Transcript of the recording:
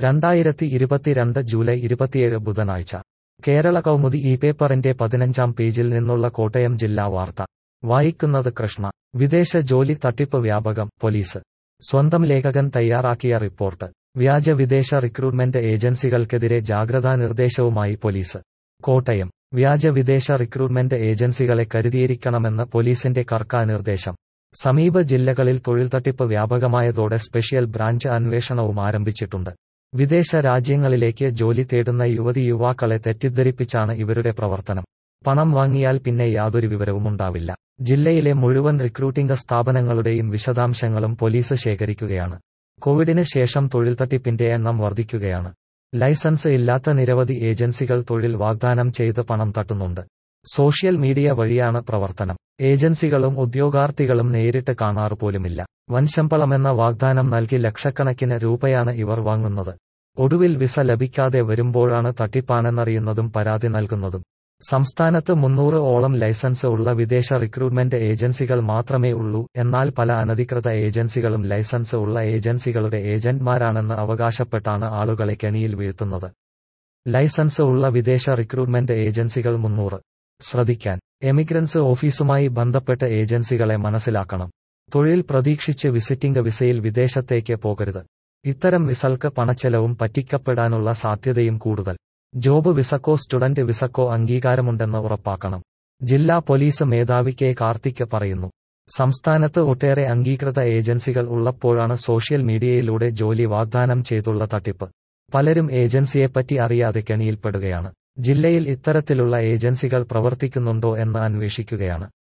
രണ്ടായിരത്തി ഇരുപത്തിരണ്ട് ജൂലൈ ഇരുപത്തിയേഴ് ബുധനാഴ്ച കേരള കൗമുദി ഈ പേപ്പറിന്റെ പതിനഞ്ചാം പേജിൽ നിന്നുള്ള കോട്ടയം ജില്ലാ വാർത്ത വായിക്കുന്നത് കൃഷ്ണ വിദേശ ജോലി തട്ടിപ്പ് വ്യാപകം പോലീസ് സ്വന്തം ലേഖകൻ തയ്യാറാക്കിയ റിപ്പോർട്ട് വ്യാജ വിദേശ റിക്രൂട്ട്മെന്റ് ഏജൻസികൾക്കെതിരെ ജാഗ്രതാ നിർദ്ദേശവുമായി പോലീസ് കോട്ടയം വ്യാജ വിദേശ റിക്രൂട്ട്മെന്റ് ഏജൻസികളെ കരുതിയിരിക്കണമെന്ന് പോലീസിന്റെ കർക്കാ നിർദ്ദേശം സമീപ ജില്ലകളിൽ തൊഴിൽ തട്ടിപ്പ് വ്യാപകമായതോടെ സ്പെഷ്യൽ ബ്രാഞ്ച് അന്വേഷണവും ആരംഭിച്ചിട്ടുണ്ട് വിദേശ രാജ്യങ്ങളിലേക്ക് ജോലി തേടുന്ന യുവതി യുവാക്കളെ തെറ്റിദ്ധരിപ്പിച്ചാണ് ഇവരുടെ പ്രവർത്തനം പണം വാങ്ങിയാൽ പിന്നെ യാതൊരു വിവരവുമുണ്ടാവില്ല ജില്ലയിലെ മുഴുവൻ റിക്രൂട്ടിംഗ് സ്ഥാപനങ്ങളുടെയും വിശദാംശങ്ങളും പോലീസ് ശേഖരിക്കുകയാണ് കോവിഡിന് ശേഷം തൊഴിൽ തട്ടിപ്പിന്റെ എണ്ണം വർദ്ധിക്കുകയാണ് ലൈസൻസ് ഇല്ലാത്ത നിരവധി ഏജൻസികൾ തൊഴിൽ വാഗ്ദാനം ചെയ്ത് പണം തട്ടുന്നുണ്ട് സോഷ്യൽ മീഡിയ വഴിയാണ് പ്രവർത്തനം ഏജൻസികളും ഉദ്യോഗാർത്ഥികളും നേരിട്ട് കാണാറ് പോലുമില്ല വൻശമ്പളമെന്ന വാഗ്ദാനം നൽകി ലക്ഷക്കണക്കിന് രൂപയാണ് ഇവർ വാങ്ങുന്നത് ഒടുവിൽ വിസ ലഭിക്കാതെ വരുമ്പോഴാണ് തട്ടിപ്പാണെന്നറിയുന്നതും പരാതി നൽകുന്നതും സംസ്ഥാനത്ത് മുന്നൂറ് ഓളം ലൈസൻസ് ഉള്ള വിദേശ റിക്രൂട്ട്മെന്റ് ഏജൻസികൾ മാത്രമേ ഉള്ളൂ എന്നാൽ പല അനധികൃത ഏജൻസികളും ലൈസൻസ് ഉള്ള ഏജൻസികളുടെ ഏജന്റ്മാരാണെന്ന് അവകാശപ്പെട്ടാണ് ആളുകളെ കെണിയിൽ വീഴ്ത്തുന്നത് ലൈസൻസ് ഉള്ള വിദേശ റിക്രൂട്ട്മെന്റ് ഏജൻസികൾ മുന്നൂറ് ശ്രദ്ധിക്കാൻ എമിഗ്രൻസ് ഓഫീസുമായി ബന്ധപ്പെട്ട ഏജൻസികളെ മനസ്സിലാക്കണം തൊഴിൽ പ്രതീക്ഷിച്ച് വിസിറ്റിംഗ് വിസയിൽ വിദേശത്തേക്ക് പോകരുത് ഇത്തരം വിസൾക്ക് പണച്ചെലവും പറ്റിക്കപ്പെടാനുള്ള സാധ്യതയും കൂടുതൽ ജോബ് വിസക്കോ സ്റ്റുഡന്റ് വിസക്കോ അംഗീകാരമുണ്ടെന്ന് ഉറപ്പാക്കണം ജില്ലാ പോലീസ് മേധാവി കെ കാർത്തിക് പറയുന്നു സംസ്ഥാനത്ത് ഒട്ടേറെ അംഗീകൃത ഏജൻസികൾ ഉള്ളപ്പോഴാണ് സോഷ്യൽ മീഡിയയിലൂടെ ജോലി വാഗ്ദാനം ചെയ്തുള്ള തട്ടിപ്പ് പലരും ഏജൻസിയെപ്പറ്റി അറിയാതെ കെണിയിൽപ്പെടുകയാണ് ജില്ലയിൽ ഇത്തരത്തിലുള്ള ഏജൻസികൾ പ്രവർത്തിക്കുന്നുണ്ടോ എന്ന് അന്വേഷിക്കുകയാണ്